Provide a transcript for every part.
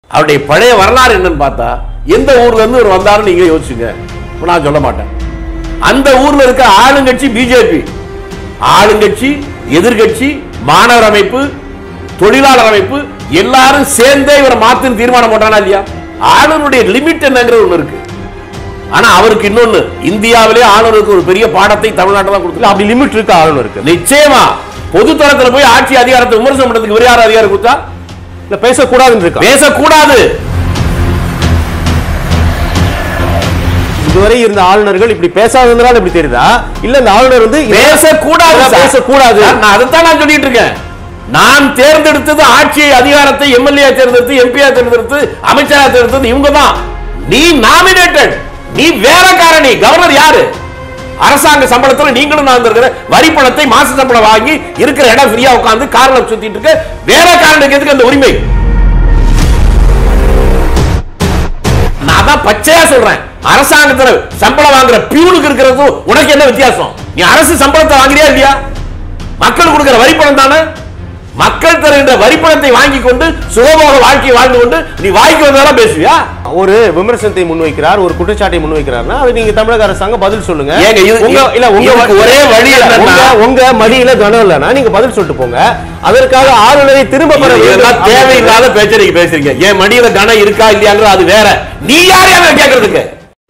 அவருடைய பழைய வரலாறு என்னன்னு பார்த்தா எந்த ஊர்ல இருந்து இவர் வந்தாருன்னு நீங்க யோசிச்சுங்க இப்ப நான் சொல்ல மாட்டேன் அந்த ஊர்ல இருக்க ஆளுங்கட்சி பிஜேபி ஆளுங்கட்சி எதிர்கட்சி மாணவர் அமைப்பு தொழிலாளர் அமைப்பு எல்லாரும் சேர்ந்தே இவரை மாத்துன்னு தீர்மானம் போட்டானா இல்லையா ஆளுநருடைய லிமிட் என்னங்கிற ஒண்ணு இருக்கு ஆனா அவருக்கு இன்னொன்னு இந்தியாவிலே ஆளுநருக்கு ஒரு பெரிய பாடத்தை தமிழ்நாட்டில் தான் கொடுத்து இல்ல அப்படி லிமிட் இருக்கு ஆளுநருக்கு நிச்சயமா பொதுத்தளத்துல போய் ஆட்சி அதிகாரத்தை விமர்சனம் பண்றதுக்கு இவர் யார் அதிகாரம் கொடுத்தா இல்ல பேசக்கூடாதுன்னு இருக்கா பேசக்கூடாது இதுவரை இருந்த ஆளுநர்கள் இப்படி பேசாததுனால இப்படி தெரியுதா இல்ல இந்த ஆளுநர் வந்து இத- பேசக்கூடாது இத சார். பேசக்கூடாது சார், நான் அதைத்தான் நான் சொல்லிட்டு இருக்கேன் நான் தேர்ந்தெடுத்தது ஆட்சியை அதிகாரத்தை எம்எல்ஏ தேர்ந்தெடுத்து எம்பியா தேர்ந்தெடுத்து அமைச்சரா தேர்ந்தெடுத்தது இவங்க தான் நீ நாமினேட்டட் நீ வேலைக்காரணி கவர்னர் யாரு அரசாங்க சம்பளத்துல நீங்களும் நான் இருக்கிற வரி பணத்தை மாச சம்பளம் வாங்கி இருக்கிற இடம் ஃப்ரீயா உட்கார்ந்து கார்ல சுத்திட்டு இருக்க வேலைக்காரனுக்கு எதுக்கு அந்த உரிமை நான் தான் பச்சையா சொல்றேன் அரசாங்கத்துல சம்பளம் வாங்குற பியூனுக்கு இருக்கிறதும் உனக்கு என்ன வித்தியாசம் நீ அரசு சம்பளத்தை வாங்குறியா இல்லையா மக்கள் கொடுக்கிற வரி பணம் தானே மக்கள் தருகின்ற வரி பணத்தை வாங்கி கொண்டு சுகபோக வாழ்க்கை வாழ்ந்து கொண்டு நீ வாய்க்கு வந்ததெல்லாம் பேசுவியா ஒரு விமர்சனத்தை முன்வைக்கிறார் ஒரு குற்றச்சாட்டை முன்வைக்கிறார்னா அது நீங்க தமிழக அரசாங்கம் பதில் சொல்லுங்க ஏங்க, இது- உங்க இல்ல உங்க இதுக்கு ஒரே வழி இல்ல, என்னன்னா- உங்க உங்க மடியில கனம் இல்லைன்னா நீங்க பதில் சொல்லிட்டு போங்க அதற்காக ஆளுநரை திரும்ப பெற வேண்டும் இதெல்லாம் தேவையில்லாத பேச்சை நீங்க பேசுறீங்க என் மடியில கனம் இருக்கா இல்லையாங்கிறது அது வேற நீ யார் யார கேட்கறதுக்கு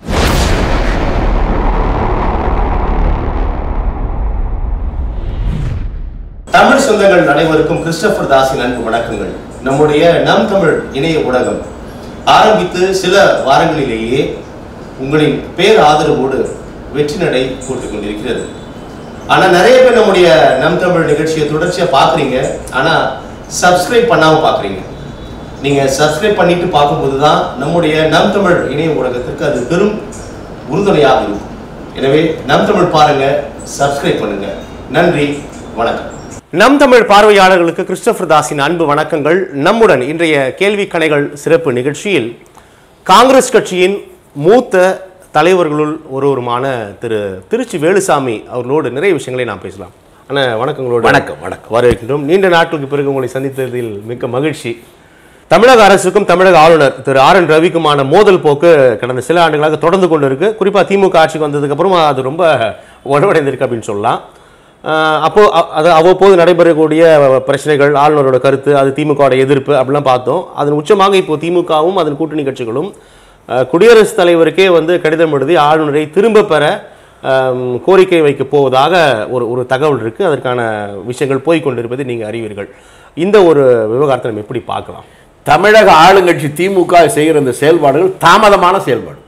தமிழ் சொந்தங்கள் அனைவருக்கும் கிறிஸ்டபர் தாஸின் அன்பு வணக்கங்கள் நம்முடைய நம் தமிழ் இணைய ஊடகம் ஆரம்பித்து சில வாரங்களிலேயே உங்களின் பேர் ஆதரவோடு வெற்றி நடை போட்டுக் கொண்டிருக்கிறது ஆனா நிறைய பேர் நம்முடைய நம் தமிழ் நிகழ்ச்சியை தொடர்ச்சியா பாக்குறீங்க ஆனா சப்ஸ்கிரைப் பண்ணாம பாக்குறீங்க நீங்க சப்ஸ்கிரைப் பண்ணிட்டு பார்க்கும்போது தான் நம்முடைய நம் தமிழ் இணைய ஊடகத்திற்கு அது பெரும் உறுதுணையாக இருக்கும் எனவே நம் தமிழ் பாருங்க சப்ஸ்கிரைப் பண்ணுங்க நன்றி வணக்கம் நம் தமிழ் பார்வையாளர்களுக்கு கிறிஸ்டபர் தாஸின் அன்பு வணக்கங்கள் நம்முடன் இன்றைய கேள்வி கணைகள் சிறப்பு நிகழ்ச்சியில் காங்கிரஸ் கட்சியின் மூத்த தலைவர்களுள் ஒருவருமான திரு திருச்சி வேலுசாமி அவர்களோடு நிறைய விஷயங்களை நாம் பேசலாம் அண்ணா வணக்கங்களோடு வணக்கம், வணக்கம். வரவேற்கின்றோம் நீண்ட நாட்களுக்கு பிறகு உங்களை சந்தித்ததில் மிக்க மகிழ்ச்சி தமிழக அரசுக்கும் தமிழக ஆளுநர் திரு ஆர் என் ரவிக்குமான மோதல் போக்கு கடந்த சில ஆண்டுகளாக தொடர்ந்து கொண்டு இருக்கு குறிப்பாக திமுக ஆட்சிக்கு வந்ததுக்கு அப்புறம் அது ரொம்ப வலுவடைந்திருக்கு அப்படின்னு சொல்லலாம் ஆஹ் அப்போ அ- அது அவ்வப்போது நடைபெறக்கூடிய பிரச்சனைகள் ஆளுநரோட கருத்து அது திமுகவோட எதிர்ப்பு அப்படிலாம் பார்த்தோம் அதன் உச்சமாக இப்போ திமுகவும் அதன் கூட்டணி கட்சிகளும் ஆஹ் குடியரசுத் தலைவருக்கே வந்து கடிதம் எழுதி ஆளுநரை திரும்ப பெற ஆம், கோரிக்கை வைக்க போவதாக ஒரு ஒரு தகவல் இருக்கு அதற்கான விஷயங்கள் போய் கொண்டிருப்பதை நீங்க அறிவீர்கள் இந்த ஒரு விவகாரத்தை நம்ம எப்படி பார்க்கலாம் தமிழக ஆளுங்கட்சி திமுக செய்கிற இந்த செயல்பாடுகள் தாமதமான செயல்பாடு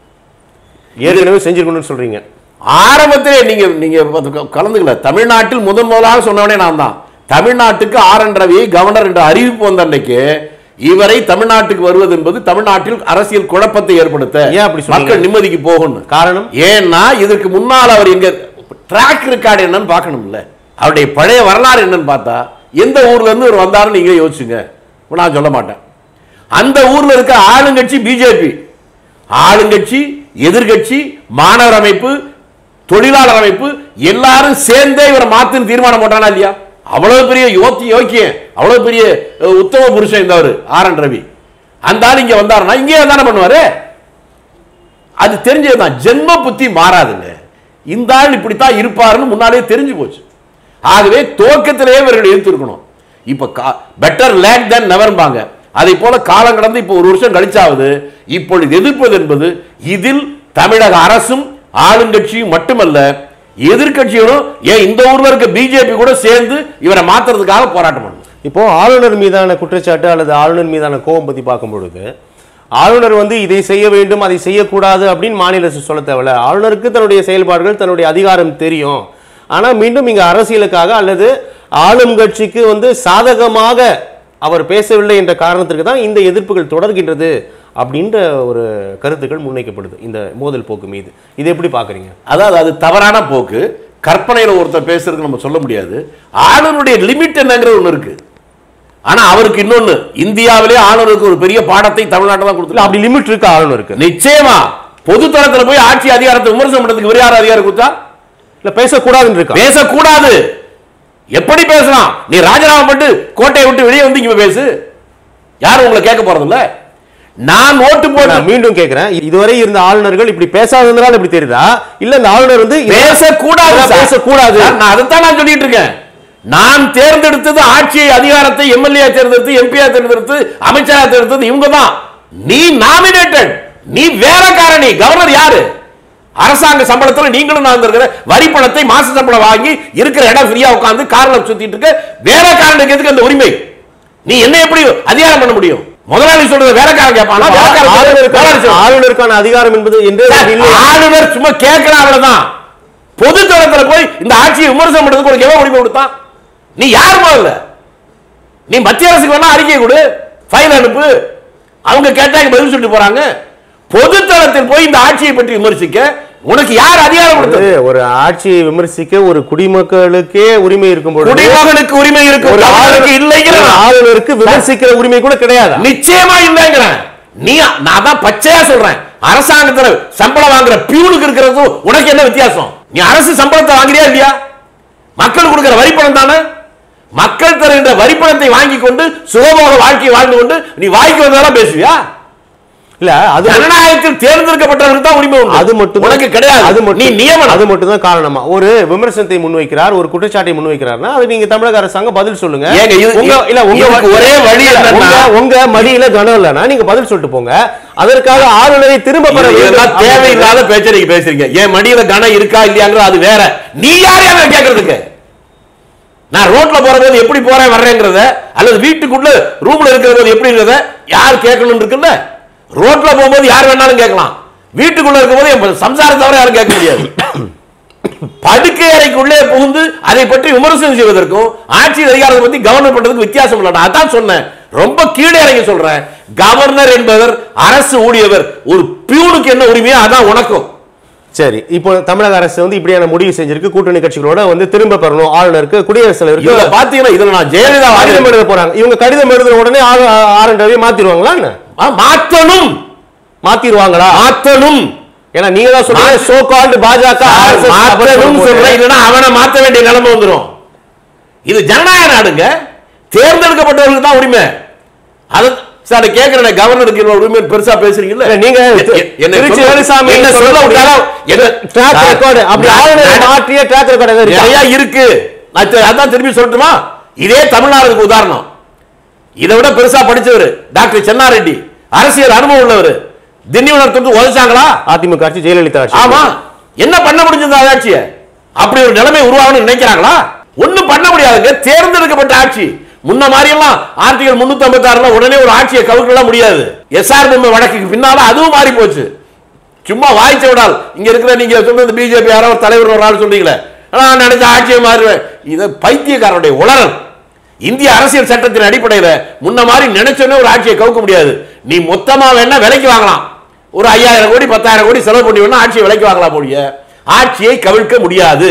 ஏற்கனவே செஞ்சிருக்கணும்னு சொல்றீங்க ஆரம்பத்திலே நீங்க நீங்க அது கலந்துக்கல தமிழ்நாட்டில் முதன் முதலாக சொன்னவனே நான் தான் தமிழ்நாட்டுக்கு ஆர் என் ரவி கவர்னர் என்ற அறிவிப்பு வந்த அன்னைக்கு இவரை தமிழ்நாட்டுக்கு வருவது என்பது தமிழ்நாட்டில் அரசியல் குழப்பத்தை ஏற்படுத்த ஏன் அப்படி சொன்னீங்க? மக்கள் நிம்மதிக்கு போகணும் காரணம் ஏன்னா இதற்கு முன்னால் அவர் எங்க ட்ராக் ரெக்கார்டு என்னன்னு பார்க்கணும்ல அவருடைய பழைய வரலாறு என்னன்னு பார்த்தா எந்த ஊர்ல இருந்து இவர் வந்தாருன்னு நீங்க யோசிச்சுங்க இப்ப நான் சொல்ல மாட்டேன் அந்த ஊர்ல இருக்க ஆளுங்கட்சி பிஜேபி ஆளுங்கட்சி எதிர்கட்சி மாணவர் அமைப்பு தொழிலாளர் அமைப்பு எல்லாரும் சேர்ந்தே இவரை மாத்துன்னு தீர்மானம் போட்டானா இல்லையா அவ்வளவு பெரிய யோக்கி யோக்கியம் அவ்வளவு பெரிய அஹ், உத்தம புருஷன் இந்த அவரு ஆர் என் ரவி அந்த ஆள் இங்க வந்தாருன்னா இங்கே தானே பண்ணுவாரு அது தெரிஞ்சதுதான் ஜென்ம புத்தி மாறாதுங்க இந்த ஆள் இப்படித்தான் இருப்பாருன்னு முன்னாலே தெரிஞ்சு போச்சு ஆகவே துவக்கத்திலேயே இவர்கள் எதிர்த்திருக்கணும் இப்ப பெட்டர் லேக் தென் நெவர்பாங்க அதை போல காலம் கடந்து இப்போ ஒரு வருஷம் கழிச்சாவது இப்பொழுது எதிர்ப்பது என்பது இதில் தமிழக அரசும் ஆளுங்கட்சியும் மட்டுமல்ல எதிர்க்கட்சிகளும் ஏன் இந்த ஊர்ல இருக்க பிஜேபி கூட சேர்ந்து இவரை மாத்துறதுக்காக போராட்டம் பண்ணும் இப்போ ஆளுநர் மீதான குற்றச்சாட்டு அல்லது ஆளுநர் மீதான கோபம் பத்தி பார்க்கும் பொழுது ஆளுநர் வந்து இதை செய்ய வேண்டும் அதை செய்யக்கூடாது அப்படின்னு மாநில அரசு சொல்ல தேவையில்ல ஆளுநருக்கு தன்னுடைய செயல்பாடுகள் தன்னுடைய அதிகாரம் தெரியும் ஆனா மீண்டும் இங்க அரசியலுக்காக அல்லது ஆளும் கட்சிக்கு வந்து சாதகமாக அவர் பேசவில்லை என்ற காரணத்திற்கு தான் இந்த எதிர்ப்புகள் தொடர்கின்றது அப்படின்ற ஒரு கருத்துக்கள் முன்வைக்கப்படுது இந்த மோதல் போக்கு மீது இதை எப்படி பாக்குறீங்க அதாவது அது தவறான போக்கு கற்பனையில ஒருத்தர் பேசுறதுக்கு நம்ம சொல்ல முடியாது ஆளுநருடைய லிமிட் என்னங்கிற ஒண்ணு இருக்கு ஆனா அவருக்கு இன்னொன்னு இந்தியாவிலே ஆளுநருக்கு ஒரு பெரிய பாடத்தை தமிழ்நாட்டில் தான் இல்ல கொடுத்து அப்படி லிமிட் இருக்கு ஆளுநருக்கு நிச்சயமா பொதுத்தளத்துல போய் ஆட்சி அதிகாரத்தை விமர்சனம் பண்றதுக்கு இவர் யார் அதிகாரம் கொடுத்தா இல்ல பேசக்கூடாதுன்னு இருக்கா பேசக்கூடாது எப்படி பேசலாம் நீ ராஜினாமா பண்ணிட்டு கோட்டையை விட்டு வெளியே வந்து இங்க பேசு யாரும் உங்களை கேட்க போறது இல்ல நான் ஓட்டு போட்டு நான் மீண்டும் கேக்குறேன் இதுவரை இருந்த ஆளுநர்கள் இப்படி பேசாததுனால இப்படி தெரியுதா இல்ல இந்த ஆளுநர் வந்து இத- பேசக்கூடாது இத சார். பேசக்கூடாது சார், நான் அதைத்தான் நான் சொல்லிட்டு இருக்கேன் நான் தேர்ந்தெடுத்தது ஆட்சி அதிகாரத்தை எம்எல்ஏ தேர்ந்தெடுத்து எம்பியா தேர்ந்தெடுத்து அமைச்சரா தேர்ந்தெடுத்தது இவங்க தான் நீ நாமினேட்டட் நீ வேலைக்காரணி கவர்னர் யாரு அரசாங்க சம்பளத்துல நீங்களும் நான் இருக்கிற வரி பணத்தை மாச சம்பளம் வாங்கி இருக்கிற இடம் ஃப்ரீயா உட்கார்ந்து கார்ல சுத்திட்டு இருக்க வேலைக்காரனுக்கு எதுக்கு அந்த உரிமை நீ என்ன எப்படி அதிகாரம் பண்ண முடியும் முதலாளி சொல்றது வேலைக்காரன் கேட்பானா வேலைக்காரன் சொல்றது முதலாளி ஆளுநருக்கான சொல்றது. ஆளுநருக்கான அதிகாரம் என்பது என்றே சார், இல்லை ஆளுநர் சும்மா கேட்கிறான் அவ்வளவுதான் பொது தளத்துல போய் இந்த ஆட்சியை விமர்சனம் பண்றதுக்கு உனக்கு எவ்வளவு உரிமை கொடுத்தான் நீ யார் முதல்ல நீ மத்திய அரசுக்கு வேணா அறிக்கை கொடு ஃபைல் அனுப்பு அவங்க கேட்டாங்க பதில் சொல்லிட்டு போறாங்க பொது தளத்தில் போய் இந்த ஆட்சியை பற்றி விமர்சிக்க உனக்கு யார் அதிகாரம் கொடுத்தது ஒரு- ஒரு ஆட்சியை விமர்சிக்க ஒரு குடிமக்களுக்கே உரிமை இருக்கும் பொழுது குடிமகனுக்கு உரிமை இருக்கு ஒரு ஆளுநருக்கு இல்லைங்கிற ஒரு ஆளுநருக்கு விமர்சிக்கிற உரிமை கூட கிடையாது நிச்சயமா இல்லைங்கிறேன் நீ நான் தான் பச்சையா சொல்றேன் அரசாங்கத்துல சம்பளம் வாங்குற பியூனுக்கு இருக்கிறதும் உனக்கு என்ன வித்தியாசம் நீ அரசு சம்பளத்தை வாங்குறியா இல்லையா மக்கள் கொடுக்கிற வரி பணம் தானே மக்கள் தருகின்ற வரி பணத்தை வாங்கி கொண்டு சுகபோக வாழ்க்கையை வாழ்ந்து கொண்டு நீ வாய்க்கு வந்தாலும் பேசுவியா இல்ல அது ஜனநாயகத்தில் தேர்ந்தெடுக்கப்பட்டவருக்கு தான் உரிமை உண்டு அது மட்டும் உனக்கு கிடையாது அது நீ மட்டும் நியமனம் அது மட்டும் தான் காரணமா ஒரு விமர்சனத்தை முன்வைக்கிறார் ஒரு குற்றச்சாட்டை முன்வைக்கிறார்னா அது நீங்க தமிழக அரசாங்கம் பதில் சொல்லுங்க ஏங்க, இது- உங்க இல்ல உங்க இதுக்கு ஒரே வழி இல்ல, என்னன்னா- உங்க- உங்க மடியில கனம் இல்லைன்னா நீங்க பதில் சொல்லிட்டு போங்க அதற்காக ஆளுநரை திரும்ப பெற இது- இதெல்லாம் வேண்டும் தேவையில்லாத பேச்சை நீங்க பேசுறீங்க என் மடியில கனம் இருக்கா இல்லையாங்கிற அது வேற நீ யார் என்ன கேக்குறதுக்கு நான் ரோட்ல போறபோது எப்படி போறேன் வர்றேங்கிறத அல்லது வீட்டுக்குள்ள ரூம்ல இருக்கிற போது எப்படி இருக்கிறத யார் கேட்கணும் இருக்குல்ல ரோட்ல போகும்போது யார் வேணாலும் கேட்கலாம் வீட்டுக்குள்ள இருக்கும்போது என் சம்சாரம் தவிர யாரும் கேட்க முடியாது படுக்கை அறைக்குள்ளே புகுந்து அதை பற்றி விமர்சனம் செய்வதற்கும் ஆட்சி அதிகாரத்தை பத்தி கவர்னர் பண்றதுக்கு வித்தியாசம் இல்லை நான் அதான் சொன்னேன் ரொம்ப கீழே இறங்கி சொல்றேன் கவர்னர் என்பவர் அரசு ஊழியவர் ஒரு பியூனுக்கு என்ன உரிமையோ அதான் உனக்கும் சரி இப்போ தமிழக அரசு வந்து இப்படியான முடிவு செஞ்சிருக்கு கூட்டணி கட்சிகளோட வந்து திரும்ப பெறணும் ஆளுநருக்கு குடியரசுத் இதுல தலைவருக்கு பாத்தீங்கன்னா இதுல நான் ஜெயலலிதா கடிதம் வாங்கினேன். எழுத போறாங்க இவங்க கடிதம் எழுதுன உடனே ஆர் ஆர் என் ரவி மாத்திருவாங்களா என்ன? ஆ, மாத்தணும் மாத்திருவாங்களா மாத்தணும் ஏன்னா நீங்க தான் சொல்றீங்க சோ கால்டு பாஜக RSS மாத்தணும் சொல்றேன் இல்லைன்னா அவனை மாத்த வேண்டிய நிலைமை வந்துரும் இது ஜனநாயக நாடுங்க தேர்ந்தெடுக்கப்பட்டவர்களுக்கு தான் உரிமை அது சார் கேட்கிறேன் கவர்னருக்கு இவ்வளவு உரிமை பெருசா பேசுறீங்கல்ல இல்ல, நீங்க எ- எ- என்னை திருச்சி சொல்ல- வேலுசாமி என்ன சொல்ல விட்டாலும் என்ன ட்ராக் சார், ரெக்கார்டு அப்படி நான்- ஆளுநர் நான்- மாற்றிய ட்ராக் ரெக்கார்டு எதாவது இருக்கா? நிறைய இருக்கு நான் தெ- அதான் திரும்பி சொல்லட்டுமா இதே தமிழ்நாடுக்கு உதாரணம் இதை விட பெருசா படிச்சவர் டாக்டர் சென்னாரெட்டி அரசியல் அனுபவம் உள்ளவர் திண்டிவனம் தொட்டு உதச்சாங்களா அதிமுக ஆட்சி ஜெயலலிதா ஆட்சி ஆமா என்ன பண்ண முடிஞ்சது அந்த ஆட்சியை அப்படி ஒரு நிலைமை உருவாகணும்னு நினைக்கிறாங்களா ஒண்ணும் பண்ண முடியாதுங்க தேர்ந்தெடுக்கப்பட்ட ஆட்சி முன்ன மாதிரி எல்லாம் ஆர்டிகல் முன்னூத்தி ஐம்பத்தி ஆறுல உடனே ஒரு ஆட்சியை கவுக்கலாம் முடியாது எஸ்ஆர் பொம்மை வழக்குக்கு பின்னால அதுவும் மாறி போச்சு சும்மா வாய்ச்ச விடால் இங்க இருக்கிற நீங்க சொல்றது பிஜேபி யாரோ ஒரு தலைவர் ஒரு ஆள் சொல்றீங்களே நான் நினைச்ச ஆட்சியை மாறுவேன் இது பைத்தியக்காரனுடைய உளறல் இந்திய அரசியல் சட்டத்தின் அடிப்படையில முன்ன மாதிரி நினைச்சோன்னே ஒரு ஆட்சியை கவுக்க முடியாது நீ மொத்தமா வேணா விலைக்கு வாங்கலாம் ஒரு ஐயாயிரம் கோடி பத்தாயிரம் கோடி செலவு பண்ணி வேணா ஆட்சியை விலைக்கு வாங்கலாம் முடிய ஆட்சியை கவிழ்க்க முடியாது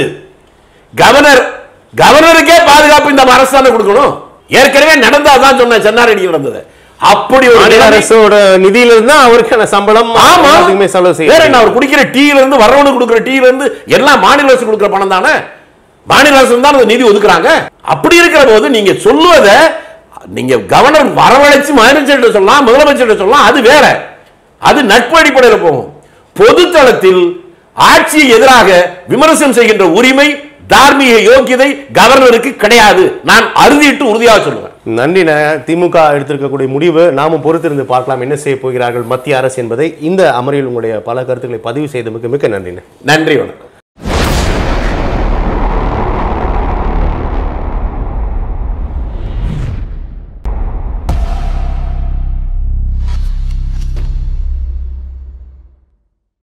கவர்னர் கவர்னருக்கே பாதுகாப்பு இந்த அரசாங்கம் கொடுக்கணும் ஏற்கனவே நடந்தாதான் சொன்னேன் சென்னாரெட்டி நடந்தது அப்படி ஒரு மாநில நிலைமை- அரசோட நிதியில இருந்தா அவருக்கான சம்பளம் ஆமா எல்லாத்துக்குமே செலவு வேற என்ன செய்ய அவர் குடிக்கிற டீல இருந்து வரவனுக்கு கொடுக்கிற டீல இருந்து எல்லாம் மாநில அரசு கொடுக்கிற பணம் தானே மாநில அரசு தான் அந்த நிதி ஒதுக்குறாங்க அப்படி இருக்கிற போது நீங்க சொல்லுவத நீங்க கவர்னர் வரவழைச்சு முதலமைச்சர் சொல்லலாம் முதலமைச்சர் சொல்லலாம் அது வேற அது நட்பு அடிப்படையில் போகும் பொதுத்தளத்தில் ஆட்சியை எதிராக விமர்சனம் செய்கின்ற உரிமை தார்மீக யோக்கியதை கவர்னருக்கு கிடையாது நான் அறுதிட்டு உறுதியாக சொல்லுவேன் நன்றிண்ண திமுக எடுத்திருக்கக்கூடிய முடிவு நாமும் பொறுத்திருந்து பார்க்கலாம் என்ன செய்ய போகிறார்கள் மத்திய அரசு என்பதை இந்த அமரில் உங்களுடைய பல கருத்துக்களை பதிவு செய்தமைக்கு மிக்க நன்றிண்ணே நன்றி வணக்கம்